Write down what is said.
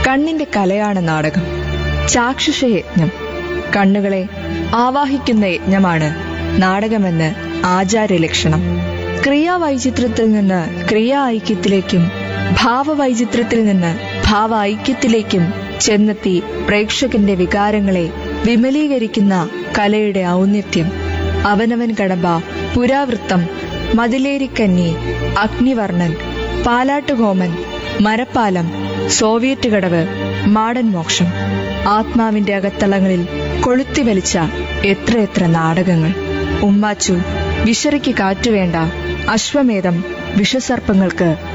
കണ്ണിന്റെ കലയാണ് നാടകം ചാക്ഷുഷയജ്ഞം കണ്ണുകളെ ആവാഹിക്കുന്ന യജ്ഞമാണ് നാടകമെന്ന് ആചാര്യലക്ഷണം ക്രിയാവൈചിത്രത്തിൽ നിന്ന് ക്രിയാ ഐക്യത്തിലേക്കും ഭാവവൈചിത്രത്തിൽ നിന്ന് ഭാവ ഐക്യത്തിലേക്കും ചെന്നെത്തി പ്രേക്ഷകന്റെ വികാരങ്ങളെ വിമലീകരിക്കുന്ന കലയുടെ ഔന്നിത്യം അവനവൻ കടമ്പ പുരാവൃത്തം മതിലേരിക്കന്നി അഗ്നിവർണ്ണൻ പാലാട്ടുകോമൻ മരപ്പാലം സോവിയറ്റ് കടവ് മാടൻ മോക്ഷം ആത്മാവിന്റെ അകത്തളങ്ങളിൽ കൊളുത്തി വലിച്ച എത്രയെത്ര നാടകങ്ങൾ ഉമ്മാച്ചു വിശറിക്ക് കാറ്റുവേണ്ട അശ്വമേധം വിഷസർപ്പങ്ങൾക്ക്